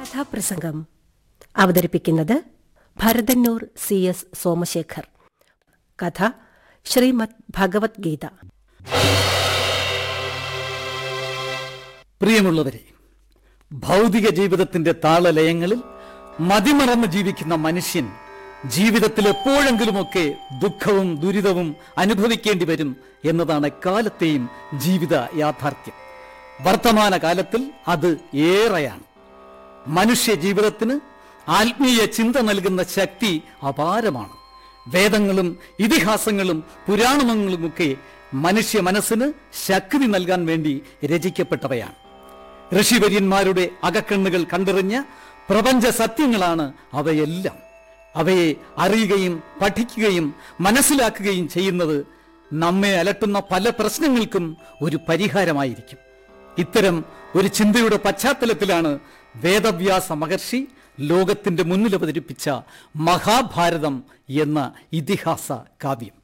കഥാപ്രസംഗം അവതരിപ്പിക്കുന്നത് Bharathannoor C S Somashekar കഥ ശ്രീമദ് ഭഗവത്ഗീത പ്രിയമുള്ളവരെ ഭൗതിക ജീവിതത്തിന്റെ താളലയങ്ങളിൽ മതിമറന്ന് ജീവിക്കുന്ന മനുഷ്യൻ ജീവിതത്തിൽ എപ്പോഴെങ്കിലുമൊക്കെ ദുഃഖവും ദുരിതവും അനുഭവിക്കേണ്ടി വരും എന്നതാണ് എക്കാലത്തെയും ജീവിത യാഥാർത്ഥ്യം വർത്തമാന കാലത്തിൽ അത് ഏറെയാണ് മനുഷ്യ ജീവിതത്തിന് ആത്മീയ ചിന്ത നൽകുന്ന ശക്തി അപാരമാണ് വേദങ്ങളും ഇതിഹാസങ്ങളും പുരാണങ്ങളുമൊക്കെ മനുഷ്യ മനസ്സിന് ശക്തി നൽകാൻ വേണ്ടി രചിക്കപ്പെട്ടവയാണ് ഋഷിവര്യന്മാരുടെ അകക്കണ്ണുകൾ കണ്ടെറിഞ്ഞ പ്രപഞ്ച സത്യങ്ങളാണ് അവയെല്ലാം അവയെ അറിയുകയും പഠിക്കുകയും മനസ്സിലാക്കുകയും ചെയ്യുന്നത് നമ്മെ അലട്ടുന്ന പല പ്രശ്നങ്ങൾക്കും ഒരു പരിഹാരമായിരിക്കും ഇത്തരം ഒരു ചിന്തയുടെ പശ്ചാത്തലത്തിലാണ് വേദവ്യാസ മഹർഷി ലോകത്തിന്റെ മുന്നിൽ അവതരിപ്പിച്ച മഹാഭാരതം എന്ന ഇതിഹാസ കാവ്യം